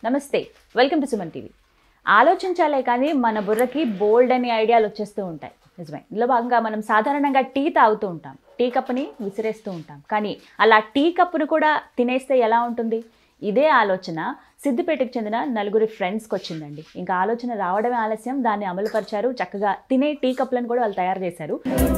నమస్తే welcome to Suman TV ఆలోచించాలే కానీ మన బుర్రకి బోల్డ్ అని ఐడియాలు వచ్చేస్తూ ఉంటాయి నిజమే ఇందులో భాగంగా మనం సాధారణంగా టీ తాగుతూ ఉంటాం టీ కప్ని విసిరేస్తూ ఉంటాం కానీ అలా టీ కప్పును కూడా తినేస్తే ఎలా ఉంటుంది ఇదే ఆలోచన సిద్దిపేటకు చెందిన నలుగురి ఫ్రెండ్స్కి వచ్చిందండి ఇంకా ఆలోచన రావడమే ఆలస్యం దాన్ని అమలుపరిచారు చక్కగా తినే టీ కప్పులను కూడా వాళ్ళు తయారు చేశారు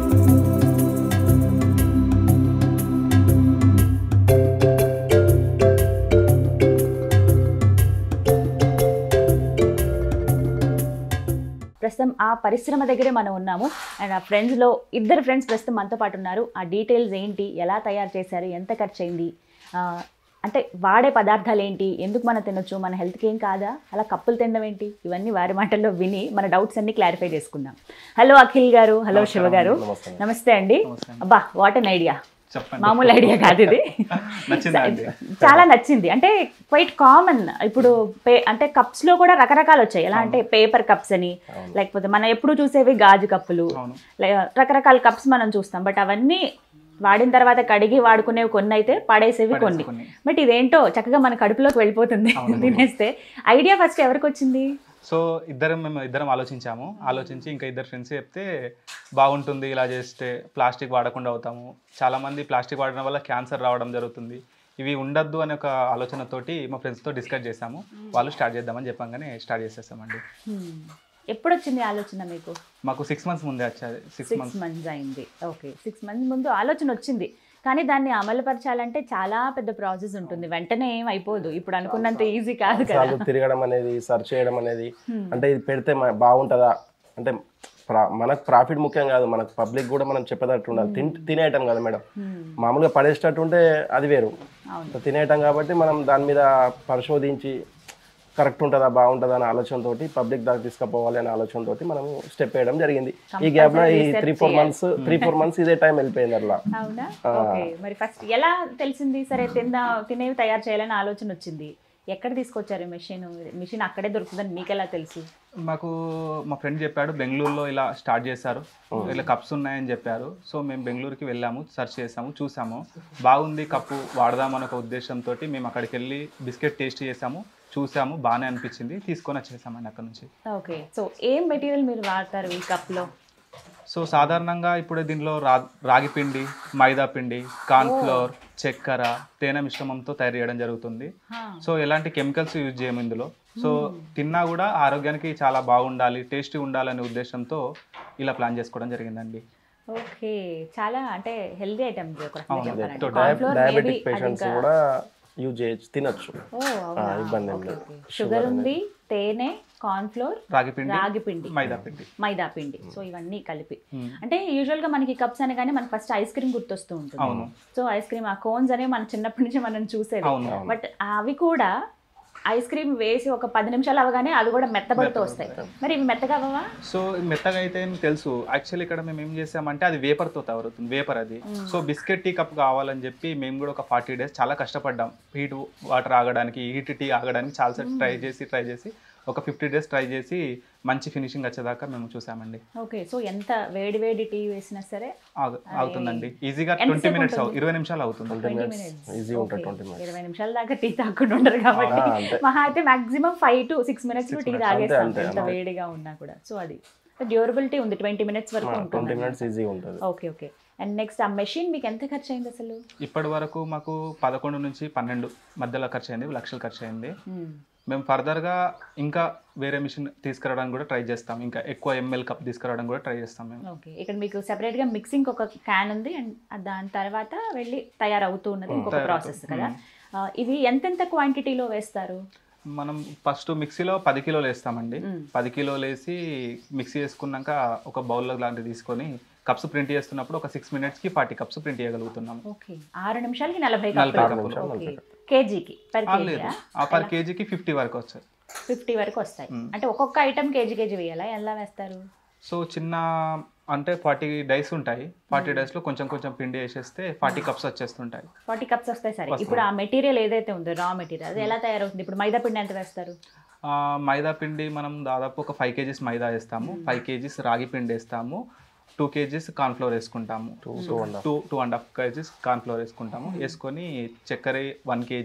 ప్రస్తుతం ఆ పరిశ్రమ దగ్గరే మనం ఉన్నాము అండ్ ఆ ఫ్రెండ్స్లో ఇద్దరు ఫ్రెండ్స్ ప్రస్తుతం మనతో పాటు ఉన్నారు ఆ డీటెయిల్స్ ఏంటి ఎలా తయారు చేశారు ఎంత ఖర్చు అయింది ఆ, అంటే వాడే పదార్థాలు ఏంటి ఎందుకు మనం తినొచ్చు మన హెల్త్కి ఏం కాదా అలా కప్పులు తినడం ఏంటి ఇవన్నీ వారి మాటల్లో విని మన డౌట్స్ అన్ని క్లారిఫై చేసుకుందాం హలో అఖిల్ గారు హలో శివ గారు నమస్తే. నమస్తే అండి నమస్తే. అబ్బా వాట్ అన్ ఐడియా చెప్పండి మామూలు ఐడియా కాదు ఇది నచ్చిందా అండి చాలా నచ్చింది అంటే క్వైట్ కామన్ ఇప్పుడు పే అంటే కప్స్ లో కూడా రకరకాలు వచ్చాయి ఎలా అంటే పేపర్ కప్స్ అని లేకపోతే మనం ఎప్పుడు చూసేవి గాజు కప్పులు అవును లే- రకరకాల కప్స్ మనం చూస్తాం బట్ అవన్నీ వాడిన తర్వాత కడిగి వాడుకునేవి కొన్ని అయితే పడేసేవి కొన్ని కొన్ని. బట్ ఇదేంటో చక్కగా మన కడుపులోకి వెళ్ళిపోతుంది తినేస్తే ఐడియా ఫస్ట్ ఎవరికి వచ్చింది సో ఇద్దరం మేము ఇద్దరం ఆలోచించాము ఆలోచించి ఇంకా ఇద్దరు ఫ్రెండ్స్ చెప్తే బాగుంటుంది ఇలా చేస్తే ప్లాస్టిక్ వాడకుండా అవుతాము చాలా మంది ప్లాస్టిక్ వాడడం వల్ల క్యాన్సర్ రావడం జరుగుతుంది ఇవి ఉండద్దు అనే ఒక ఆలోచనతోటి మా ఫ్రెండ్స్తో డిస్కస్ చేసాము వాళ్ళు స్టార్ట్ చేద్దామని చెప్పంగానే స్టార్ట్ చేసేసామండి Hmm. ఎప్పుడు వచ్చింది ఆలోచన మీకు మాకు సిక్స్ మంత్స్ ముందే వచ్చేది సిక్స్ సిక్స్ మంత్స్ మంత్స్ అయింది ఓకే సిక్స్ మంత్స్ ముందు ఆలోచన వచ్చింది కానీ దాన్ని అమలుపరచాలంటే చాలా పెద్ద ప్రాసెస్ ఉంటుంది వెంటనే ఏం అయిపోదు ఇప్పుడు అనుకున్నంత ఈజీ కాదు కదా సార్లు తిరగడం అనేది సర్చ్ చేయడం అనేది అంటే ఇది పెడితే మ- బాగుంటుందా అంటే ప్రా- మనకు ప్రాఫిట్ ముఖ్యం కాదు మనకు పబ్లిక్ కూడా మనం చెప్పేటట్టు ఉండాలి తిన్ తినేయటం కదా మేడం మామూలుగా పడేసేటట్టు ఉంటే అది వేరు అవును. తినేయటం కాబట్టి మనం దాని మీద పరిశోధించి కరెక్ట్ ఉంటుందా బాగుంటుందా అనే ఆలోచనతోటి పబ్లిక్ దాకా తీసుకుపోవాలి అనే ఆలోచనతోటి మనం స్టెప్ వేయడం జరిగింది ఈ గ్యాప్ లో ఈ three four months three four months ఇదే టైం వెళ్ళిపోయింది అట్లా అవునా ఓకే మరి ఫస్ట్ ఎలా తెలిసింది సరే తిందా తినేవి తయారు చేయాలని ఆలోచన వచ్చింది ఎక్కడ తీసుకొచ్చారు మెషిన్ మిషన్ అక్కడే దొరుకుతుందని మీకు ఎలా తెలుసు మాకు మా ఫ్రెండ్ చెప్పాడు బెంగళూరులో ఇలా స్టార్ట్ చేశారు ఇలా కప్స్ ఉన్నాయని చెప్పారు సో మేము బెంగళూరుకి వెళ్ళాము సెర్చ్ చేసాము చూసాము బాగుంది కప్పు వాడదామని ఒక ఉద్దేశంతో మేము అక్కడికి వెళ్ళి బిస్కెట్ టేస్ట్ చేసాము చూసాము బాగానే అనిపించింది తీసుకొని వచ్చేసామండి అక్కడ నుంచి ఓకే సో ఏం మెటీరియల్ మీరు వాడతారు ఈ కప్లో సో సాధారణంగా ఇప్పుడు దీనిలో రా రాగి పిండి మైదా పిండి కార్న్ ఫ్లోర్ చక్కెర తేనె మిశ్రమంతో తయారు చేయడం జరుగుతుంది సో ఎలాంటి కెమికల్స్ యూజ్ చేయము ఇందులో సో తిన్నా కూడా ఆరోగ్యానికి చాలా బాగుండాలి టేస్టీ ఉండాలనే ఉద్దేశంతో ఇలా ప్లాన్ చేసుకోవడం జరిగిందండి ఓకే చాలా అంటే హెల్దీ ఐటమ్ ఒక రకంగా అవును, చెప్పాలంటే total. Corn flour maybe diabetic అది పేషెంట్స్ ఇంకా- కూడా యూజ్ చేయొచ్చు తినొచ్చు ఓ, అవునా? ఇబ్బంది ఏం ఓకే, లేదు. ఓకే. షుగర్ ఉంది తేనె కార్న్ ఫ్లోర్ రాగి పిండి రాగి పిండి మైదా పిండి మైదా పిండి సో ఇవన్నీ కలిపి Hmm. అంటే యూజువల్ గా మనకి కప్స్ అనగానే మనకి ఫస్ట్ ఐస్ క్రీమ్ గుర్తొస్తూ ఉంటుంది అవును. సో ఐస్ క్రీమ్ ఆ కోన్స్ అనేవి మన చిన్నప్పటి నుంచి మనం చూసేది అవును. బట్ అవి కూడా ఐస్ క్రీమ్ వేసి ఒక పది నిమిషాలు అవగానే అవి కూడా మెత్తబడుతూ వస్తాయి మరి ఇవి మెత్తగా అవ్వవా సో మెత్తగా అయితే ఏం తెలుసు యాక్చువల్లీ ఇక్కడ మేము ఏం చేసామంటే అది వేపర్తో తయారవుతుంది వేపర్ అది సో బిస్కెట్ టీ కప్ కావాలని చెప్పి మేము కూడా ఒక ఫార్టీ డేస్ చాలా కష్టపడ్డాం హీట్ వాటర్ ఆగడానికి హీట్ టీ ఆగడానికి చాలా ట్రై చేసి ట్రై చేసి ఒక ఫిఫ్టీ డేస్ ట్రై చేసి మంచి ఫినిషింగ్ వచ్చేదాకా మేము చూసామండి ఓకే సో ఎంత వేడి వేడి టీ వేసినా సరే ఆగు- అవుతుందండి ఈజీగా ఎంతసేపు ట్వంటీ మినిట్స్ ఉంటుంది? ఇరవై నిమిషాలు అవుతుంది ట్వంటీ మినిట్స్ ఈజీ ఉంటుంది ట్వంటీ మినిట్స్ ఇరవై నిమిషాల దాకా టీ తాకుండా ఉండరు కాబట్టి ఆ, అంతే. మహా అయితే maximum five to six minutes tea తాగేస్తాం అంతే, ఎంత వేడిగా ఉన్నా కూడా సో అది డ్యూరబిలిటీ ఉంది ట్వంటీ మినిట్స్ వరకు ట్వంటీ ఉంటుంది మినిట్స్ ఈజీ ఉంటుంది ఓకే ఓకే అండ్ నెక్స్ట్ ఆ మెషిన్ మీకు ఎంత ఖర్చు అయింది అసలు ఇప్పటి వరకు మాకు పదకొండు నుంచి పన్నెండు మధ్యలో ఖర్చు అయింది లక్షలు ఖర్చు అయింది మేము ఫర్దర్గా ఇంకా వేరే మిషన్ తీసుకురావడానికి కూడా ట్రై చేస్తాం ఇంకా ఎక్కువ ఎంఎల్ కప్ తీసుకురావడానికి కూడా ట్రై చేస్తాం మేము ఓకే ఇక్కడ మీకు separate గా మిక్సింగ్ ఒక క్యాన్ ఉంది అండ్ దాని తర్వాత వెళ్ళి తయారవుతూ ఉన్నది ఇంకొక ప్రాసెస్ కదా ఆ, ఇవి ఎంతెంత క్వాంటిటీలో వేస్తారు మనం ఫస్ట్ మిక్సీలో పది కిలోలు వేస్తామండి మ్మ్. పది కిలోలు వేసి మిక్సీ వేసుకున్నాక ఒక బౌల్లో లాంటివి తీసుకొని కప్స్ ప్రింట్ చేస్తున్నప్పుడు ఒక సిక్స్ మినిట్స్కి ఫార్టీ కప్స్ ప్రింట్ చేయగలుగుతున్నాము ఓకే ఆరు నిమిషాలకి నలభై నలభై కప్పులు కప్పులు. ఓకే కేజీకి పర్ ఆ, కేజీ లేదు ఆ పర్ కేజీకి ఫిఫ్టీ వరకు వచ్చాయి ఫిఫ్టీ వరకు వస్తాయి అంటే ఒక్కొక్క ఐటమ్ కేజీ కేజీ వేయాలా ఎలా వేస్తారు సో చిన్న అంటే ఫార్టీ డైస్ ఉంటాయి ఫార్టీ డైస్లో కొంచెం కొంచెం పిండి వేసేస్తే ఫార్టీ కప్స్ వచ్చేస్తుంటాయి ఫార్టీ కప్స్ వస్తాయి సరే ఇప్పుడు ఆ మెటీరియల్ ఏదైతే ఉందో రా మెటీరియల్ అది ఎలా తయారవుతుంది ఇప్పుడు మైదా పిండి ఎంత వేస్తారు ఆ, మైదా పిండి మనం దాదాపు ఒక ఫైవ్ కేజీస్ మైదా వేస్తాము ఫైవ్ కేజీస్ రాగి పిండి వేస్తాము టూ కేజీస్ కార్న్ఫ్లోర్ వేసుకుంటాము two and two two and half KGs cornflour వేసుకుంటాము వేసుకొని చక్కెర వన్ కేజీ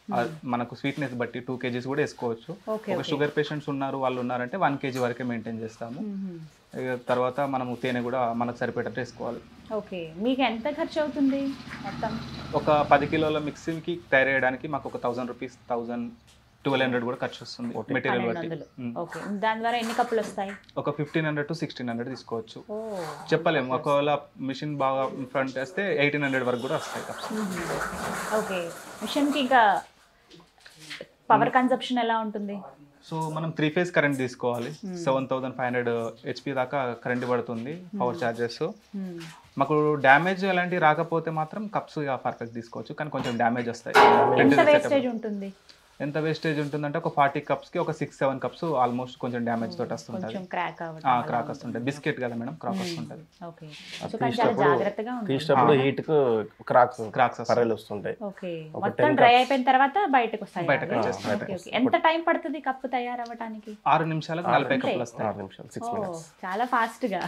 ఆ, మనకు స్వీట్నెస్ బట్టి టూ కేజీస్ కూడా వేసుకోవచ్చు ఓకే ఒక షుగర్ పేషెంట్స్ ఉన్నారు వాళ్ళు ఉన్నారంటే వన్ కేజీ వరకే మెయింటైన్ చేస్తాము ఇక తర్వాత మనము తేనె కూడా మనకు సరిపడేటట్టు వేసుకోవాలి ఓకే మీకు ఎంత ఖర్చు అవుతుంది మొత్తం ఒక పది కిలోల మిక్సీకి తయారు చేయడానికి మాకు ఒక thousand rupees thousand twelve hundred కూడా ఖర్చు వస్తుంది మెటీరియల్ పన్నెండు బట్టి వందలు ఉమ్. ఓకే దాని ద్వారా ఎన్ని కప్పులు వస్తాయి ఒక fifteen hundred to sixteen hundred తీసుకోవచ్చు ఓ చెప్పలేము ఒకవేళ మిషన్ బాగా ఫ్రంట్ వేస్తే ఎయిటీన్ హండ్రెడ్ వరకు కూడా వస్తాయి cups. ఓకే మిషన్కి ఇంకా పవర్ కన్సప్షన్ ఎలా ఉంటుంది సో మనం త్రీ ఫేజ్ కరెంట్ తీసుకోవాలి seven thousand five hundred HP దాకా కరెంట్ పడుతుంది పవర్ చార్జెస్ Hmm. మాకు డ్యామేజ్ అలాంటివి రాకపోతే మాత్రం కప్స్ పర్ఫెక్ట్ తీసుకోవచ్చు కానీ కొంచెం డ్యామేజ్ వస్తాయి ఎంత వేస్టేజ్ ఉంటుంది ఎంత వేస్టేజ్ ఉంటుందంటే ఒక ఫార్టీ కప్స్కి ఒక సిక్స్ సెవెన్ కప్స్ ఆల్మోస్ట్ కొంచెం డ్యామేజ్ తోటి వస్తుంటుంది కొంచెం క్రాక్ అవ్వడం క్రాక్ వస్తుంటుంది బిస్కెట్ కదా మేడం క్రాక్ వస్తుంటుంది ఓకే సో కానీ చాలా జాగ్రత్తగా ఉంటుంది తీసేటప్పుడు హీట్ కు క్రాక్స్ క్రాక్స్ పర్రెలు వస్తుంటాయి ఓకే మొత్తం డ్రై అయిపోయిన తర్వాత బయటకు వస్తాయి బయటకు అవి? వచ్చేస్తాయి. Okay, okay. ఎంత టైం పడుతుంది కప్పు తయారవ్వడానికి ఆరు నిమిషాలకు నలభై కప్పులు వస్తాయి ఆరు నిమిషాలు సిక్స్ ఓ మినిట్స్ చాలా ఫాస్ట్ గా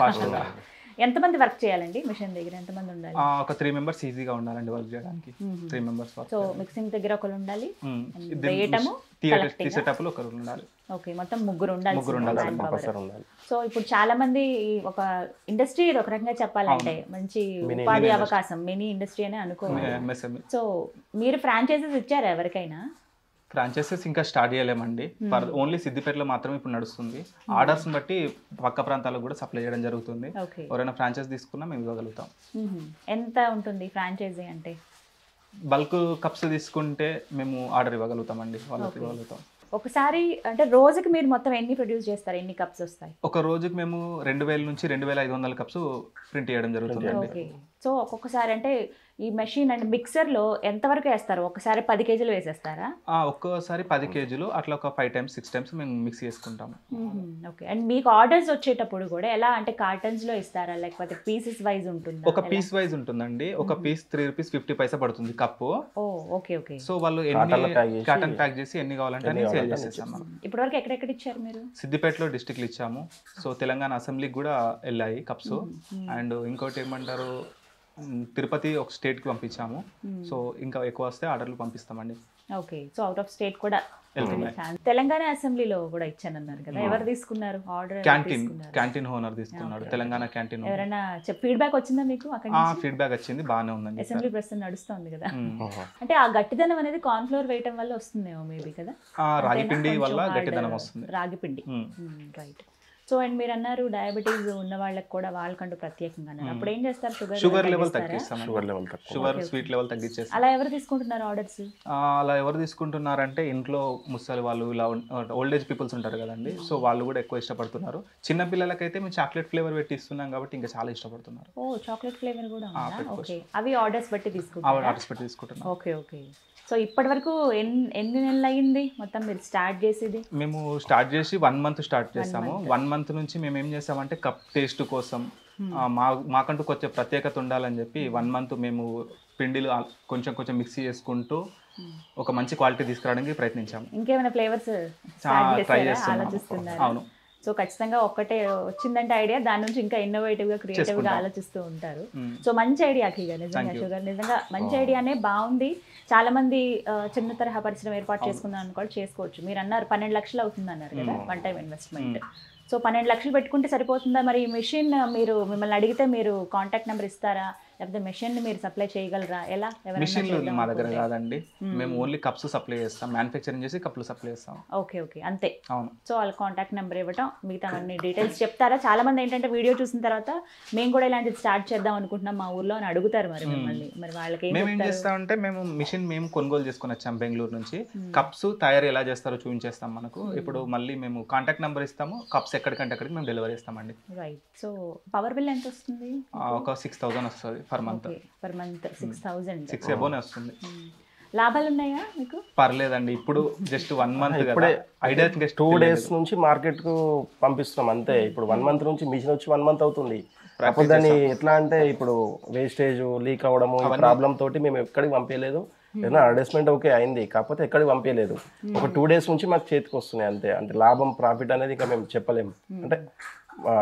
ఎంతమంది వర్క్ చేయాలండి మిషన్ దగ్గర ఎంతమంది ఉండాలి ఆ, ఒక త్రీ మెంబర్స్ ఈజీగా ఉండాలండి వర్క్ చేయడానికి three members work so mixing దగ్గర ఒకరు ఉండాలి ఉమ్. ఇది వేయటము, తీయట- collecting ఆ? తీసేటప్పుడు ఒకరు ఉండాలి ఓకే మొత్తం ముగ్గురు ఉండాలి ముగ్గురు ఉండాలి, కంపల్సరీ ఉండాలి సో ఇప్పుడు చాలా మంది ఈ ఒక ఇండస్ట్రీ ఒక రకంగా చెప్పాలంటే మంచి ఉపాధి అవకాశం మినీ ఇండస్ట్రీ అనే అనుకోవాలి ఎంఎస్ఎంఈ సో మీరు ఫ్రాంచైజెస్ ఇచ్చారా ఎవరికైనా ఫ్రాంచైజెస్ ఇంకా స్టార్ట్ చేయలేమండి ఓన్లీ సిద్దిపేటలో మాత్రమే ఇప్పుడు నడుస్తుంది ఆర్డర్స్ బట్టి పక్క ప్రాంతాలకు కూడా సప్లై చేయడం జరుగుతుంది ఓకే ఎవరైనా ఫ్రాంచైజ్ తీసుకున్నా మేము ఇవ్వగలుగుతాం మ్మ్. ఎంత ఉంటుంది ఫ్రాంచైజీ అంటే బల్క్ కప్స్ తీసుకుంటే మేము ఆర్డర్ ఇవ్వగలుగుతామండి వాళ్ళకి ఇవ్వగలుగుతాం ఒకసారి అంటే రోజుకి మీరు మొత్తం ఎన్ని ప్రొడ్యూస్ చేస్తారు ఎన్ని కప్స్ వస్తాయి ఒక రోజుకి మేము రెండు వేల నుంచి రెండు వేల ఐదు వందల కప్స్ ప్రింట్ చేయడం జరుగుతుందండి ఓకే సో ఒక్కొక్కసారి అంటే ఈ మెషిన్ అండ్ మిక్సర్లో ఎంతవరకు వేస్తారు ఒకసారి పది కేజీలు వేసేస్తారా ఆ, ఒక్కోసారి పది కేజీలు అట్లా ఒక ఫైవ్ టైమ్స్ సిక్స్ టైమ్స్ మేము మిక్స్ చేసుకుంటాము ఓకే అండ్ మీకు ఆర్డర్స్ వచ్చేటప్పుడు కూడా ఎలా అంటే cartons లో ఇస్తారా లేకపోతే పీసెస్ వైజ్ ఉంటుందా ఒక పీస్ వైజ్ ఉంటుందండి ఒక piece three rupees fifty paisa పడుతుంది కప్పు ఓ ఓకే ఓకే సో వాళ్ళు Carton లో ఎన్ని pack చేసి- కాటన్ ప్యాక్ చేసి ఎన్ని కావాలంటే అన్ని సేల్ చేసేస్తాం మనం ఇప్పటివరకు ఎక్కడెక్కడ ఇచ్చారు మీరు సిద్దిపేటలో డిస్టిక్లు ఇచ్చాము సో తెలంగాణ అసెంబ్లీకి కూడా వెళ్ళాయి కప్స్ అండ్ ఇంకోటి ఏమంటారు మ్, తిరుపతి ఒక స్టేట్కి పంపించాము సో ఇంకా ఎక్కువ వస్తే ఆర్డర్లు పంపిస్తామండి okay so out of state కూడా వెళ్తున్నాయి. తెలంగాణ అసెంబ్లీలో కూడా ఇచ్చానన్నారు కదా ఎవరు తీసుకున్నారు ఆర్డర్ క్యాంటీన్ క్యాంటీన్ ఓనర్ తీసుకున్నాడు తెలంగాణ క్యాంటీన్ ఎవరైనా ఫీడ్బ్యాక్ వచ్చిందా మీకు అక్కడ ఫీడ్బ్యాక్ వచ్చింది బాగానే ఉందండి అసెంబ్లీ ప్రస్తుతం నడుస్తుంది కదా మ్. అంటే ఆ గట్టిదనం అనేది కార్న్ ఫ్లోర్ వేయటం వల్ల వస్తుందేమో మేబీ కదా ఆ, రాగి పిండి కొంచెం వల్ల hard గట్టిదనం వస్తుంది రాగి పిండి మ్. రైట్ సో అండ్ మీరు అన్నారు డయాబెటీస్ ఉన్న వాళ్ళకి కూడా వాళ్ళకంటూ ప్రత్యేకంగా అన్నారు అప్పుడు ఏం చేస్తారు షుగర్ షుగర్ లెవెల్ తగ్గిస్తాం షుగర్ లెవెల్ తక్కువ షుగర్ స్వీట్ లెవెల్ తగ్గించేసి అలా ఎవరు తీసుకుంటున్నారు ఆర్డర్స్ ఆ, అలా ఎవరు తీసుకుంటున్నారంటే ఇంట్లో ముసలి వాళ్ళు ఇలా ఓల్డ్ ఏజ్ పీపుల్స్ ఉంటారు కదండి సో వాళ్ళు కూడా ఎక్కువ ఇష్టపడుతున్నారు చిన్న పిల్లలకైతే మేము చాక్లెట్ ఫ్లేవర్ పెట్టి ఇస్తున్నాం కాబట్టి ఇంకా చాలా ఇష్టపడుతున్నారు ఓ చాక్లెట్ ఫ్లేవర్ కూడా ఉందా పెట్టుకోవచ్చు. ఓకే అవి ఆర్డర్స్ బట్టి ఆవిడ తీసుకుంటారా ఆర్డర్స్ పెట్టి తీసుకుంటున్నాం ఓకే ఓకే సో ఇప్పటి వరకు ఎన్ని ఎన్ని నెలలు అయ్యింది మొత్తం మీరు స్టార్ట్ చేసేది మేము స్టార్ట్ చేసి వన్ మంత్ స్టార్ట్ చేసాము వన్ మంత్ నుంచి మేము ఏం చేసామంటే కప్ టేస్ట్ కోసం ఆ, మా మాకంటూ కొంచెం ప్రత్యేకత ఉండాలని చెప్పి వన్ మంత్ మేము పిండిలు ఆ- కొంచెం కొంచెం మిక్సీ చేసుకుంటూ ఒక మంచి క్వాలిటీ తీసుకురావడానికి ప్రయత్నించాము ఇంకేమైనా ఫ్లేవర్స్ ట్రై చేస్తున్నాము ఆలోచిస్తున్నారు అవును సో ఖచ్చితంగా ఒక్కటే వచ్చిందంటే ఐడియా దాని నుంచి ఇంకా ఇన్నోవేటివ్ గా క్రియేటివ్ గా చేసుకుంటాం. ఆలోచిస్తూ ఉంటారు మ్మ్. సో మంచి ఐడియా అఖిగా నిజంగా షుగర్ నిజంగా మంచి ఐడియానే బాగుంది చాలా మంది ఆ, చిన్న తరహా పరిశ్రమ ఏర్పాటు చేసుకుందాం అనుకోవాలి చేసుకోవచ్చు మీరు అన్నారు పన్నెండు లక్షలు అవుతుంది అన్నారు కదా వన్ టైం ఇన్వెస్ట్మెంట్ సో పన్నెండు లక్షలు పెట్టుకుంటే సరిపోతుందా మరి ఈ మెషిన్ మీరు మిమ్మల్ని అడిగితే మీరు కాంటాక్ట్ నెంబర్ ఇస్తారా లేకపోతే మెషిన్ మీరు సప్లై చేయగలరా ఎలా ఎవరైనా మిషన్లు చేద్దాం మా దగ్గర అనుకుంటే? కాదండి మేము ఓన్లీ కప్స్ సప్లై చేస్తాం మ్యానుఫ్యాక్చరింగ్ చేసి కప్లు సప్లై చేస్తాం ఓకే ఓకే అంతే అవును సో వాళ్ళ కాంటాక్ట్ నెంబర్ ఇవ్వటం మిగతా అన్ని డీటెయిల్స్ చెప్తారా చాలా మంది ఏంటంటే వీడియో చూసిన తర్వాత మేము కూడా ఇలాంటిది స్టార్ట్ చేద్దాం అనుకుంటున్నాం మా ఊర్లో అని అడుగుతారు మరి మిమ్మల్ని మరి వాళ్ళకి ఏం మేము ఏం చెప్తారు చేస్తామంటే మేము మిషన్ మేము కొనుగోలు చేసుకుని వచ్చాం బెంగళూరు నుంచి కప్స్ తయారు ఎలా చేస్తారో చూపించేస్తాం మనకు ఇప్పుడు మళ్ళీ మేము కాంటాక్ట్ నెంబర్ ఇస్తాము కప్స్ ఎక్కడికంటే అక్కడికి మేము డెలివరీ ఇస్తామండి రైట్ సో పవర్ బిల్ ఎంత వస్తుంది ఆ, ఒక సిక్స్ థౌసండ్ వస్తుంది per month okay per month six thousand six ఎబోనే వస్తుంది లాభాలు ఉన్నాయా మీకు పర్లేదండి ఇప్పుడు జస్ట్ వన్ మంత్ కదా ఇప్పుడే ఐడియా టూ డేస్ నుంచి మార్కెట్ కు పంపిస్తున్నాం అంతే ఇప్పుడు వన్ మంత్ నుంచి మిషన్ వచ్చి వన్ మంత్ అవుతుంది అప్పుడు దాన్ని ఎట్లా అంటే ఇప్పుడు వేస్టేజ్ లీక్ అవ్వడము ఈ ప్రాబ్లం తోటి మేము ఎక్కడికి పంపించలేదు ఏదైనా అడ్వర్టైజ్మెంట్ ఓకే అయింది కాకపోతే ఎక్కడికి పంపించలేదు ఒక టూ డేస్ నుంచి మాకు చేతికి వస్తున్నాయి అంతే అంటే లాభం ప్రాఫిట్ అనేది ఇంకా మేము చెప్పలేము అంటే ఆ, అట్లా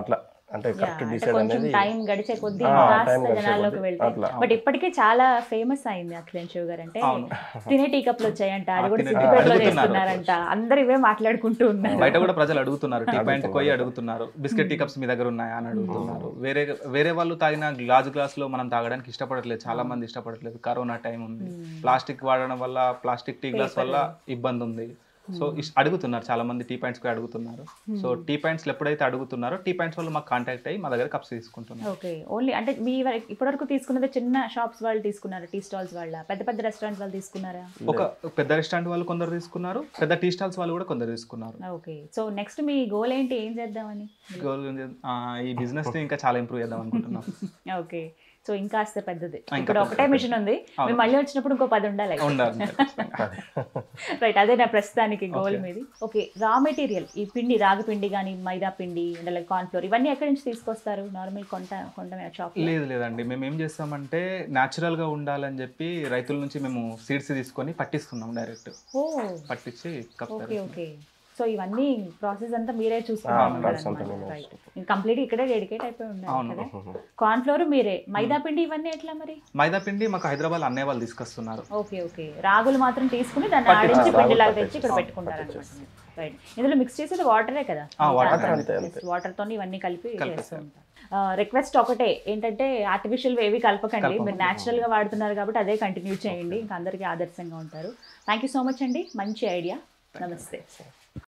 అంటే కరెక్ట్ అంటే డిసైడ్ కొంచెం అనేది టైం గడిచే కొద్దీ ఆ, కాస్త time గడిచే జనాల్లోకి కొద్దీ వెళ్తాయి అట్లా. బట్ ఇప్పటికే చాలా ఫేమస్ అయింది అఖిలేష్ శివ గారు అంటే తినే టీ కప్లు వచ్చాయంట అది కూడా తినే- సిద్దిపేటలో అడుగుతున్నారు. చేస్తున్నారంట అందరు ఇవే మాట్లాడుకుంటూ ఉన్నారు బయట కూడా ప్రజలు అడుగుతున్నారు టీ పాయింట్ పోయి అడుగుతున్నారు బిస్కెట్ టీ కప్స్ మీ దగ్గర ఉన్నాయా అని అడుగుతున్నారు వేరే వేరే వాళ్ళు తాగిన గ్లాస్ గ్లాస్ లో మనం తాగడానికి ఇష్టపడట్లేదు చాలా మంది ఇష్టపడట్లేదు కరోనా టైం ఉంది ప్లాస్టిక్ వాడడం వల్ల ప్లాస్టిక్ టీ గ్లాస్ వల్ల ఇబ్బంది ఉంది సో ఇస్- అడుగుతున్నారు చాలా మంది టీ పాయింట్స్ కూడా అడుగుతున్నారు సో టీ పాయింట్స్ ఎప్పుడైతే అడుగుతున్నారో టీ పాయింట్స్ వాళ్ళు మాకు కాంటాక్ట్ అయ్యి మా దగ్గర కప్స్ తీసుకుంటున్నారు ఓకే ఓన్లీ అంటే మీ వరకు ఇప్పటివరకు తీసుకున్నది చిన్న షాప్స్ వాళ్ళు తీసుకున్నారు టీ స్టాల్స్ వాళ్ళ పెద్ద పెద్ద రెస్టారెంట్స్ వాళ్ళు తీసుకున్నారా ఒక పెద్ద రెస్టారెంట్ వాళ్ళు కొందరు తీసుకున్నారు పెద్ద టీ స్టాల్స్ వాళ్ళు కూడా కొందరు తీసుకున్నారు ఓకే సో నెక్స్ట్ మీ గోల్ ఏంటి ఏం చేద్దామని గోల్ ఉంది. ఆ, ఈ బిజినెస్ ఇంకా చాలా ఇంప్రూవ్ చేద్దాం అనుకుంటున్నాం ఓకే సో ఇంకా కాస్త పెద్దది ఇంకా ఇక్కడ ఒకటే మిషన్ ఉంది మేము మళ్ళీ వచ్చినప్పుడు ఇంకో పది ఉండాలి ఉండాలి రైట్ అదే నా ప్రస్తుతానికి గోల్ మీది ఓకే రా మెటీరియల్ ఈ పిండి రాగి పిండి కానీ మైదా పిండి అంటే కార్న్ ఫ్లోర్ ఇవన్నీ ఎక్కడి నుంచి తీసుకొస్తారు నార్మల్ కొంట కొంటమే షాప్ లేదు లేదండి మేము ఏం చేస్తామంటే natural గా ఉండాలని చెప్పి రైతుల నుంచి మేము సీడ్స్ తీసుకొని పట్టిస్తున్నాం డైరెక్ట్ ఓ పట్టించి కప్ ఓకే ఓకే సో ఇవన్నీ ప్రాసెస్ అంతా మీరే process అంతా మేమే చూసుకుంటారు కంప్లీట్ ఇక్కడే డెడికేట్ అయిపోయి ఉండాలి కదా కార్న్ ఫ్లోర్ మీరే మైదా పిండి ఇవన్నీ ఎట్లా మరి మైదా పిండి మాకు హైదరాబాద్ అన్నయ్య వాళ్ళు తీసుకొస్తున్నారు ఓకే ఓకే రాగులు మాత్రం తీసుకుని దాన్ని ఆడించి పిండి లాగా తెచ్చి ఇక్కడ పెట్టుకుంటారు అనమాట రైట్ ఇందులో మిక్స్ చేసేది వాటరే కదా water అంతే, వాటర్ తోని ఇవన్నీ కలిపి చేస్తూ ఉంటాం రిక్వెస్ట్ ఒకటే ఏంటంటే ఆర్టిఫిషియల్ ఏవి కలపకండి మీరు న్యాచురల్ గా వాడుతున్నారు కాబట్టి అదే కంటిన్యూ చేయండి ఇంకా అందరికీ ఆదర్శంగా ఉంటారు థ్యాంక్ యూ సో మచ్ అండి మంచి ఐడియా నమస్తే